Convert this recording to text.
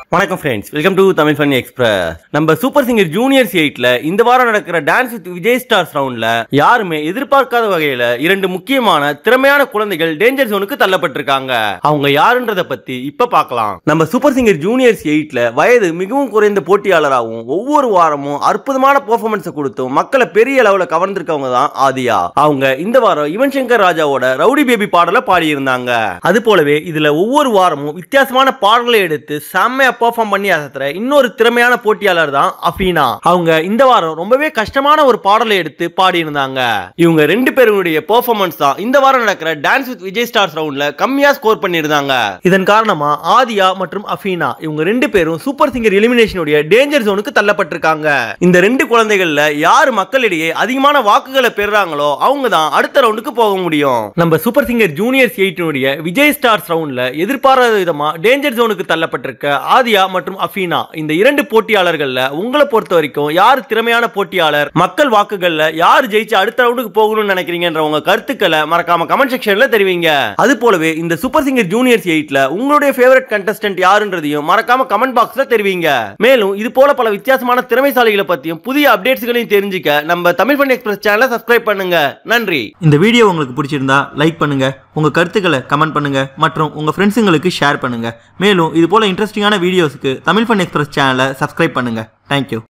வணக்கம் friends welcome to Tamil fun express நம்ம super singer juniors எயிட்ல இந்த வாரம் நடக்கிற டான்ஸ் வித் விஜய் ஸ்டார்ஸ் ரவுண்ட்ல யாருமே எதிர்பார்க்காத வகையில இரண்டு முக்கியமான திறமையான குழந்தைகள் டேஞ்சர் ஜோனுக்கு தள்ளப்பட்டிருக்காங்க அவங்க யாருன்றத பத்தி இப்ப பார்க்கலாம் நம்ம சூப்பர் சிங்கர் ஜூனியர்ஸ் எயிட்ல வயது மிகவும் குறைந்த போட்டியாளராகவும் ஒவ்வொரு வாரமும் அற்புதமான பெர்ஃபார்மன்ஸை கொடுத்தும் மக்களை பெரிய அளவுல கவர்ந்திருக்கவங்க தான் ஆதியா அவங்க இந்த வாரம் யுவன் சங்கர் ராஜாவோட ரவுடி பேபி பாடலை பாடியிருந்தாங்க அது போலவே இதுல ஒவ்வொரு வாரமும் வித்தியாசமான பாடல்களை எடுத்து செம்மையா பெர்ஃபார்ம் பண்ணி அசத்துற இன்னொரு திறமையான போட்டியாளர் தான் அஃபீனா அவங்க இந்த வாரம் ரொம்பவே கஷ்டமான ஒரு பாடலை எடுத்து பாடியிருந்தாங்க இவங்க ரெண்டு பேருடைய பெர்ஃபார்மன்ஸ் தான் இந்த வாரம் நடக்கிற டான்ஸ் வித் விஜய் ஸ்டார்ஸ் ரவுண்ட்ல கம்மியா ஸ்கோர் பண்ணியிருந்தாங்க இதன் காரணமா ஆதியா மற்றும் அஃபீனா இவங்க ரெண்டு பேரும் சூப்பர் சிங்கர் எலிமினேஷனுடைய டேஞ்சர் ஜோனுக்கு தள்ளப்பட்டிருக்காங்க இந்த ரெண்டு குழந்தைகள்ல யார் மக்களிடையே அதிகமான வாக்குகளை பெறுறாங்களோ அவங்க தான் அடுத்த ரவுண்டுக்கு போக முடியும் நம்ம சூப்பர் சிங்கர் ஜூனியர்ஸ் எயிட்டினுடைய விஜய் ஸ்டார்ஸ் ரவுண்ட்ல எதிர்பாராத விதமா டேஞ்சர் ஜோனுக்கு தள்ளப்பட்டிருக்க ஆதியா மற்றும் அஃபீனா இந்த இரண்டு போட்டியாளர்கள்ல உங்களை பொறுத்த வரைக்கும் யார் திறமையான போட்டியாளர் மக்கள் வாக்குகள்ல யார் ஜெயிச்சு அடுத்த ரவுண்டுக்கு போகணும்னு நினைக்கிறீங்கன்ற உங்க கருத்துக்களை மறக்காம கமெண்ட் செக்ஷன்ல தெரிவிங்க அது போலவே இந்த சூப்பர் சிங்கர் ஜூனியர்ஸ் எயிட்ல உங்களுடைய ஃபேவரட் கண்டஸ்டன்ட் யாருன்றதையும் மறக்காம கமெண்ட் பாக்ஸ்ல தெரிவிங்க மேலும் இது போல பல வித்தியாசமான திறமைசாலிகளை பத்தியும் புதிய அப்டேட்ஸ்களையும் தெரிஞ்சுக்க நம்ம தமிழ் பண்ணி எக்ஸ்பிரஸ் சேனலை சப்ஸ்கிரைப் பண்ணுங்க நன்றி இந்த வீடியோ உங்களுக்கு பிடிச்சிருந்தா லைக் பண்ணுங்க உங்க கருத்துக்களை கமெண்ட் பண்ணுங்க மற்றும் உங்க ஃப்ரெண்ட்ஸுங்களுக்கு ஷேர் பண்ணுங்க மேலும் இது போல இன்ட்ரெஸ்டிங்கான வீடியோஸ்க்கு தமிழ் ஃபன் எக்ஸ்பிரஸ் சேனலை சப்ஸ்கிரைப் பண்ணுங்க தேங்க்யூ